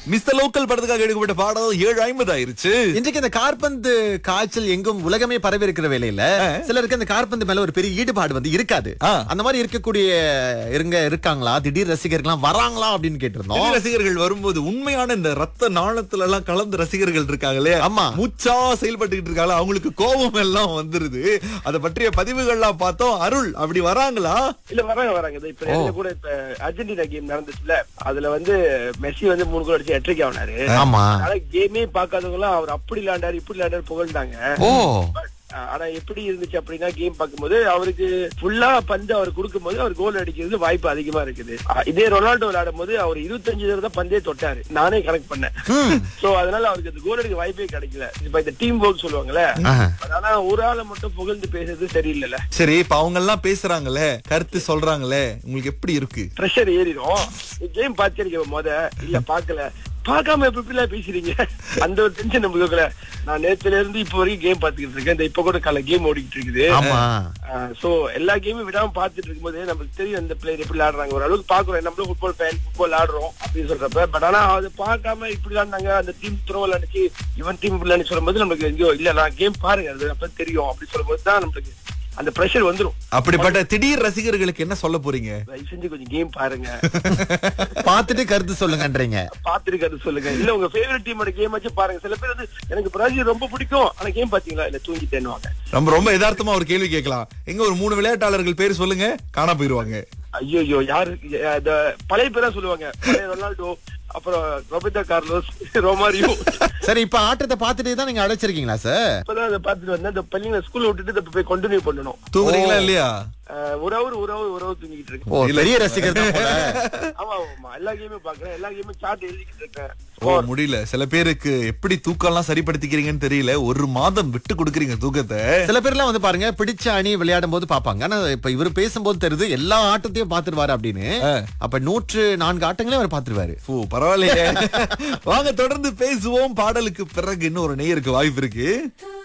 Mister local படத்துக்காக எடுக்கப்பட்ட பாடல் ஏழு ஐம்பது ஆயிருச்சு இன்றைக்கு இந்த கார்பந்து காய்ச்சல் எங்கும் உலகமே பரவி இருக்கிற வேலையில சிலருக்கு அந்த கார்பந்து மேல ஒரு பெரிய ஈடுபாடு வந்து இருக்காது ஆ. அந்த மாதிரி இருக்கக்கூடிய இருங்க இருக்காங்களா திடீர் ரசிகர்கள்லாம் வராங்களா அப்படின்னு கேட்டிருந்தோம் திடீர் ரசிகர்கள் வரும்போது உண்மையான இந்த ரத்த நாணத்துல எல்லாம் கலந்து ரசிகர்கள் இருக்காங்களே ஆமா. முச்சா செயல்பட்டுக்கிட்டு இருக்காங்க அவங்களுக்கு கோபம் எல்லாம் வந்துருது அதை பற்றிய பதிவுகள்லாம் பார்த்தோம் அருள் அப்படி வராங்களா இல்ல வராங்க வராங்க இது இப்ப நேத்துல கூட இப்ப அர்ஜென்டினா கேம் நடந்துச்சுல அதுல வந்து மெஸ்ஸி வந்து மூணு கோல் அடிச்சு எட்ரிக் ஆனாரு ஆமா ஆனா கேமே பாக்காதவங்க எல்லாம் அவர் அப்படி விளையாண்டாரு இப்படி விளையாண்டாரு புகழ்ந்தாங்க ஓ But, அஹ், ஆனா எப்படி இருந்துச்சு அப்படின்னா கேம் பார்க்கும்போது அவருக்கு ஃபுல்லா பந்து அவர் கொடுக்கும்போது அவர் கோல் அடிக்கிறது வாய்ப்பு அதிகமா இருக்குது அஹ், இதே ரொனால்டோ விளையாடும் போது அவர் இருபத்தஞ்சு தடவை தான் பந்தே தொட்டாரு நானே கனெக்ட் பண்ணேன் சோ அதனால அவருக்கு அந்த கோல் அடிக்க வாய்ப்பே கிடைக்கல இப்ப இந்த டீம் ஒர்க் சொல்லுவாங்கல்ல ஆஹா. But ஆனா ஒரு ஆளை மட்டும் புகழ்ந்து பேசுறது சரியில்லைல்ல சரி இப்ப அவங்க எல்லாம் பேசுறாங்களே கருத்து சொல்றாங்களே உங்களுக்கு எப்படி இருக்கு ப்ரெஷர் ஏறிடும் கேம் பாத்திருக்க முத இல்ல பாக்கல பார்க்காம எப்படி இப்படிலாம் பேசுறீங்க அந்த ஒரு டென்ஷன் நமக்கு இருக்கல நான் நேத்துல இருந்து இப்ப வரைக்கும் கேம் பாத்துக்கிட்டு இருக்கேன் இந்த இப்ப கூட கால கேம் ஓடிக்கிட்டு இருக்குது ஆமா சோ எல்லா கேமும் விடாம பாத்துட்டு இருக்கும்போது நமக்கு தெரியும் அந்த பிளேயர் எப்படி விளையாடுறாங்க ஒரு அளவுக்கு பாக்குறோம் நம்மளும் ஃபுட்பால் ஃபேன் ஃபுட்பால் ஆடுறோம் அப்படின்னு சொல்றப்ப பட் ஆனா அது பார்க்காம இப்படி விளையாண்டாங்க அந்த டீம் த்ரோ விளையாடுச்சு இவன் டீம் விளையாண்டு சொல்லும்போது நமக்கு எங்கேயோ இல்ல நான் கேம் பாருங்க அது அப்ப தெரியும் அப்படி சொல்லும்போது தான் நம்மளுக்கு அந்த ப்ரெஷர் வந்துரும் அப்படிப்பட்ட திடீர் ரசிகர்களுக்கு என்ன சொல்ல போறீங்க தயவு செஞ்சு கொஞ்சம் கேம் பாருங்க பார்த்துட்டு கருத்து சொல்லுங்கன்றீங்க பாத்துருக்காது சொல்லுங்க இல்ல உங்க ஃபேவரட் டீமோட கேம் வச்சு பாருங்க சில பேர் வந்து எனக்கு பிரேசில் ரொம்ப பிடிக்கும் ஆனா கேம் பாத்தீங்களா இல்ல தூங்கிட்டேன்னுவாங்க நம்ம ரொம்ப யதார்த்தமா ஒரு கேள்வி கேட்கலாம் எங்க ஒரு மூணு விளையாட்டாளர்கள் பேர் சொல்லுங்க காணா போயிருவாங்க ஐயோ யாரு இந்த பழைய பேரா சொல்லுவாங்க பழைய ரொனால்டோ அப்புறம் ரொபர்டோ கார்லோஸ் ரோமாரியோ சரி இப்ப ஆட்டத்தை பார்த்துட்டே தான் நீங்க அழைச்சிருக்கீங்களா சார் இப்பதான் அதை பாத்துட்டு வந்தேன் இந்த பள்ளிங்களை ஸ்கூல்ல விட்டுட்டு இப்ப போய் கண்டினியூ பண்ணணும் தூங்குறீங்களா இல்லையா அஹ் ஒரு அவர் ஒரு அவர் ஒரு அவர் தூங்கிட்டு இருக்கேன் ஓ பெரிய ரசிகர் தான் போல. ஆமா ஆமா எல்லா கேமும் பாக்குறேன் எல்லா கேமும் சார்ட் எழுதிக்கிட்டு இருக்கேன் ஓ முடியல சில பேருக்கு எப்படி தூக்கம் எல்லாம் சரிப்படுத்திக்கிறீங்கன்னு தெரியல ஒரு மாதம் விட்டு கொடுக்குறீங்க தூக்கத்தை சில பேர்லாம் வந்து பாருங்க பிடிச்ச அணி விளையாடும் போது பாப்பாங்க ஆனா இப்ப இவர் பேசும்போது தெரியுது எல்லா ஆட்டத்தையும் பாத்துருவாரு அப்படின்னு அப்ப நூற்று நான்கு ஆட்டங்களையும் அவர் பாத்துருவாரு ஓ பரவாயில்லையே வாங்க தொடர்ந்து பேசுவோம் பாடலுக்கு பிறகு இன்னும் ஒரு நேயருக்கு வாய்ப்பு இருக்கு